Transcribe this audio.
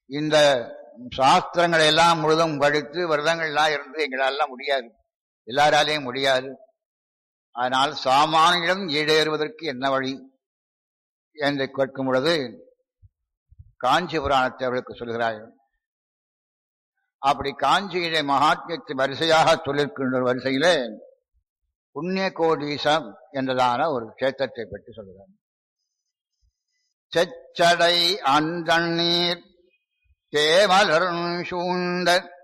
இந்த சாஸ்திரங்களை எல்லாம் முழுதும் படித்து வருடங்கள்லாம் இருந்து எங்களாலாம் முடியாது எல்லாராலையும் முடியாது அதனால் சாமானியிடம் ஈடேறுவதற்கு என்ன வழி என்று கேட்கும் பொழுது காஞ்சி புராணத்தை அவளுக்கு சொல்கிறார்கள் அப்படி காஞ்சியிலே மகாத்மியத்தை வரிசையாக சொல்லிருக்கின்ற வரிசையிலே புண்ணிய கோடீசம் என்றதான ஒரு கேத்திரத்தை பற்றி சொல்கிறார் செச்சடை அந்தண்ணீர் தேமலர் சூழ்ந்த